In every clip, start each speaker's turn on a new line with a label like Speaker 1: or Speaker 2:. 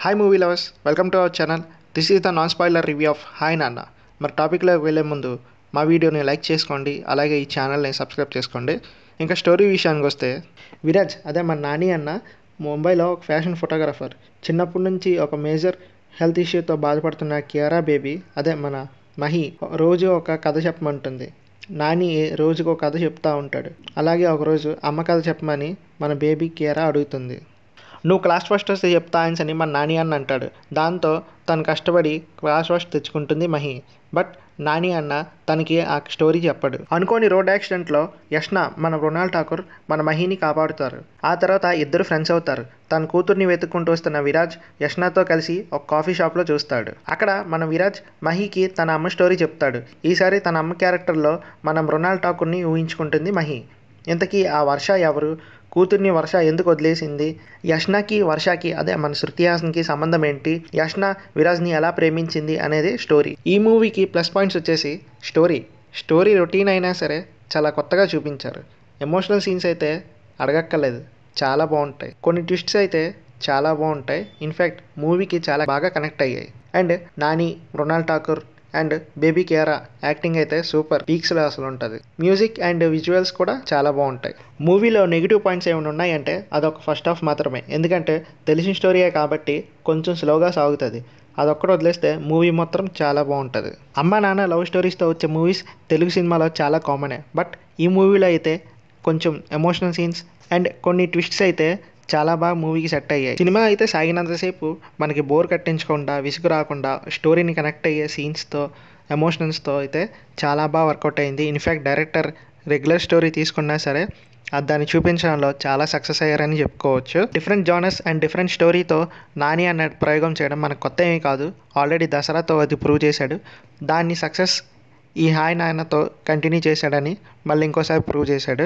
Speaker 1: hi movie lovers welcome to our channel this is the non spoiler review of hi Nanna మరి టాపిక్లోకి వెళ్ళే ముందు మా వీడియోని లైక్ చేసుకోండి అలాగే ఈ ఛానల్ని సబ్స్క్రైబ్ చేసుకోండి ఇంకా స్టోరీ విషయానికి వస్తే విరాజ్ అదే మన నాని అన్న ముంబైలో ఒక ఫ్యాషన్ ఫోటోగ్రాఫర్ చిన్నప్పటి నుంచి ఒక మేజర్ హెల్త్ ఇష్యూతో బాధపడుతున్న కియారా బేబీ అదే మన మహి రోజు ఒక కథ చెప్పమంటుంది నాని రోజుకు ఒక కథ చెప్తా ఉంటాడు అలాగే ఒకరోజు అమ్మ కథ చెప్పమని మన బేబీ కియారా అడుగుతుంది నువ్వు క్లాస్ ఫస్ట్ వస్తే చెప్తా అని మన నాని అన్న అంటాడు దాంతో తను కష్టపడి క్లాస్ ఫస్ట్ తెచ్చుకుంటుంది మహి బట్ నాని అన్న తనకి ఆ స్టోరీ చెప్పడు అనుకోని రోడ్ యాక్సిడెంట్లో యష్న మన మృణాల్ ఠాకూర్ మన మహిని కాపాడుతారు ఆ తర్వాత ఇద్దరు ఫ్రెండ్స్ అవుతారు తన కూతుర్ని వెతుక్కుంటూ వస్తున్న విరాజ్ యష్నతో కలిసి ఒక కాఫీ షాప్లో చూస్తాడు అక్కడ మన విరాజ్ మహికి తన అమ్మ స్టోరీ చెప్తాడు ఈసారి తన అమ్మ క్యారెక్టర్లో మన మృణాల్ ఠాకూర్ని ఊహించుకుంటుంది మహి ఇంతకీ ఆ వర్ష ఎవరు కూతుర్ని వర్ష ఎందుకు వదిలేసింది యష్నకి వర్షకి అదే మన శృతి హాసన్కి సంబంధం ఏంటి యష్న విరాజ్ని ఎలా ప్రేమించింది అనేది స్టోరీ ఈ మూవీకి ప్లస్ పాయింట్స్ వచ్చేసి స్టోరీ స్టోరీ రొటీన్ అయినా సరే చాలా కొత్తగా చూపించారు ఎమోషనల్ సీన్స్ అయితే అడగక్కర్లేదు చాలా బాగుంటాయి కొన్ని ట్విస్ట్స్ అయితే చాలా బాగుంటాయి ఇన్ఫ్యాక్ట్ మూవీకి చాలా బాగా కనెక్ట్ అయ్యాయి and Nani Mrunal Thakur and baby Kiara acting అయితే సూపర్ పీక్స్లో అసలు ఉంటుంది మ్యూజిక్ అండ్ విజువల్స్ కూడా చాలా బాగుంటాయి మూవీలో నెగిటివ్ పాయింట్స్ ఏమైనా ఉన్నాయంటే అదొక ఫస్ట్ హాఫ్ మాత్రమే ఎందుకంటే తెలిసిన స్టోరీయే కాబట్టి కొంచెం స్లోగా సాగుతుంది అదొక్కటి వదిలేస్తే మూవీ మొత్తం చాలా బాగుంటుంది అమ్మ నాన్న లవ్ స్టోరీస్తో వచ్చే మూవీస్ తెలుగు సినిమాలో చాలా కామనే బట్ ఈ మూవీలో అయితే కొంచెం ఎమోషనల్ సీన్స్ అండ్ కొన్ని ట్విస్ట్స్ అయితే చాలా బాగా మూవీకి సెట్ అయ్యాయి సినిమా అయితే సాగినంతసేపు మనకి బోర్ కట్టించకుండా విసుగు రాకుండా స్టోరీని కనెక్ట్ అయ్యే సీన్స్తో ఎమోషనల్స్తో అయితే చాలా బాగా వర్కౌట్ అయింది ఇన్ఫ్యాక్ట్ డైరెక్టర్ రెగ్యులర్ స్టోరీ తీసుకున్నా సరే అది దాన్ని చూపించడంలో చాలా సక్సెస్ అయ్యారని చెప్పుకోవచ్చు డిఫరెంట్ జానర్స్ అండ్ డిఫరెంట్ స్టోరీతో నాని అన్న ప్రయోగం చేయడం మనకు కొత్త ఏమీ కాదు ఆల్రెడీ దసరాతో అది ప్రూవ్ చేశాడు దాన్ని సక్సెస్ ఈ హాయ్ నాయనతో కంటిన్యూ చేశాడని మళ్ళీ ఇంకోసారి ప్రూవ్ చేశాడు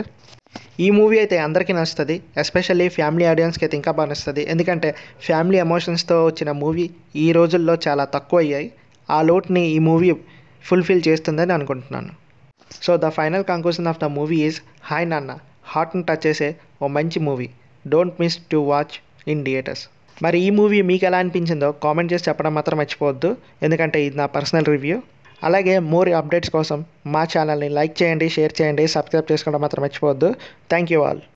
Speaker 1: ఈ మూవీ అయితే అందరికీ నచ్చుతుంది ఎస్పెషల్లీ ఫ్యామిలీ ఆడియన్స్కి అయితే ఇంకా బాగా నచ్చుతుంది ఎందుకంటే ఫ్యామిలీ ఎమోషన్స్తో వచ్చిన మూవీ ఈ రోజుల్లో చాలా తక్కువ అయ్యాయి ఆ లోటుని ఈ మూవీ ఫుల్ఫిల్ చేస్తుందని అనుకుంటున్నాను so the final conclusion of the movie is hi Nanna హార్ట్ని టచ్ చేసే ఓ మంచి movie don't miss to watch in theatres మరి ఈ మూవీ మీకు ఎలా అనిపించిందో కామెంట్ చేసి చెప్పడం మాత్రం మర్చిపోవద్దు ఎందుకంటే ఇది నా పర్సనల్ రివ్యూ అలాగే మోర్ అప్డేట్స్ కోసం మా ఛానల్ని లైక్ చేయండి షేర్ చేయండి సబ్స్క్రైబ్ చేసుకోవడం మాత్రం మర్చిపోవద్దు థ్యాంక్ యూ ఆల్